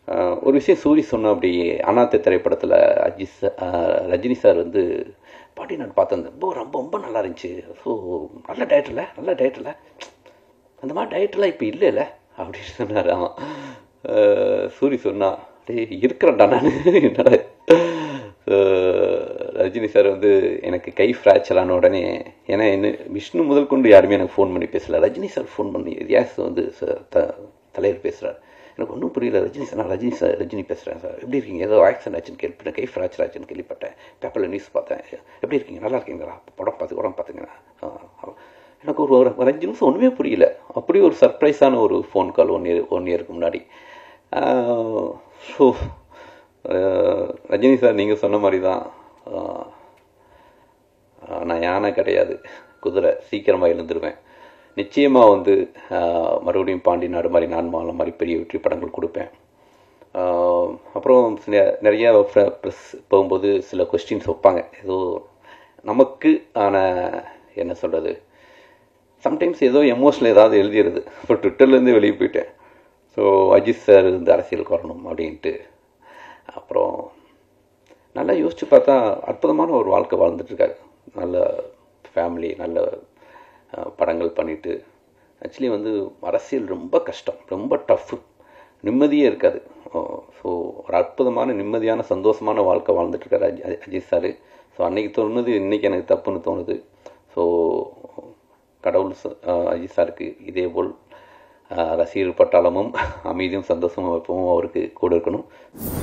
ஆஹ் ஒரு விஷயம் சூரி சொன்ன அப்படி அனாத்தை திரைப்படத்தில் அஜித் சா- ஆஹ் ரஜினி சார் வந்து பாட்டி நான் பார்த்தேன் ரொம்ப ரொம்ப ரொம்ப நல்லா இருந்துச்சு ஸோ நல்ல டயட் இல்லை நல்ல டயட் இல்லை அந்த மாதிரி டயட்லாம் இப்போ இல்லைல்ல அப்படின்னு சொன்னார் ஆமாம் சூரி சொன்னா டேய் இருக்கிறேன்டா நான் என்னடா ஆஹ் ரஜினி சார் வந்து எனக்கு கை ஃப்ராக்சர் ஆன உடனே ஏன்னா என்ன விஷ்ணு முதல் கொண்டு யாருமே எனக்கு ஃபோன் பண்ணி பேசல ரஜினி சார் ஃபோன் பண்ணி ரியாஸ் வந்து ச- த தலைவர் பேசுகிறார் எனக்கு ஒன்றும் புரியல ரஜினி சார் நான் ரஜினி சார் ரஜினி பேசுகிறேன் சார் எப்படி இருக்கீங்க ஏதோ ஆக்சிடென்ட் ஆச்சுன்னு கேள்விப்பட்டேன் கை ஃப்ராக்சர் ஆச்சுன்னு கேள்விப்பட்டேன் பேப்பரில் நியூஸ் பார்த்தேன் எப்படி இருக்கீங்க நல்லா இருக்கீங்களா படம் பார்த்து படம் பார்த்துங்களா எனக்கு ஒரு ஒரு அஞ்சு நிமிஷம் ஒன்றுமே புரியல அப்படி ஒரு சர்ப்ரைஸான ஒரு phone call one year one இயருக்கு முன்னாடி ஸோ ரஜினி சார் நீங்கள் சொன்ன மாதிரி தான் ஆஹ், ஆஹ், நான் யானை கிடையாது குதிரை சீக்கிரமாக எழுந்துருவேன் நிச்சயமாக வந்து ஆஹ், மறுபடியும் பாண்டி நாடு மாதிரி நான் மாலை மாதிரி பெரிய வெற்றி படங்கள் கொடுப்பேன் ஆஹ், அப்புறம் சில- நிறைய ப்ரெஸ் போகும்போது சில கொஸ்டின்ஸ் வைப்பாங்க ஏதோ நமக்கு ஆன என்ன சொல்கிறது சம்டைம்ஸ் ஏதோ எமோஷனல் ஏதாவது எழுதிடுது இப்போ ட்விட்டர்லேருந்து வெளியே போயிட்டேன் ஸோ அஜித் சார் இந்த அரசியலுக்கு வரணும் அப்படின்ட்டு அப்புறம் நல்லா யோசிச்சு பார்த்தா அற்புதமான ஒரு வாழ்க்கை வாழ்ந்துட்டுருக்காரு நல்ல ஃபேமிலி நல்ல அஹ், படங்கள் பண்ணிட்டு ஆக்சுவலி வந்து அரசியல் ரொம்ப கஷ்டம் ரொம்ப டஃப்பு நிம்மதியே இருக்காது ஸோ ஒரு அற்புதமான நிம்மதியான சந்தோஷமான வாழ்க்கை வாழ்ந்துட்டுருக்காரு அஜி அஜித் சார் ஸோ அன்னைக்கு தோணுது இன்னைக்கு எனக்கு தப்புன்னு தோணுது ஸோ கடவுள் ச- அஹ், அஜித் சாருக்கு இதேபோல் அஹ், ரசிகர் பட்டாளமும் அமைதியும் சந்தோஷமும் எப்பவும் அவருக்கு கூட இருக்கணும்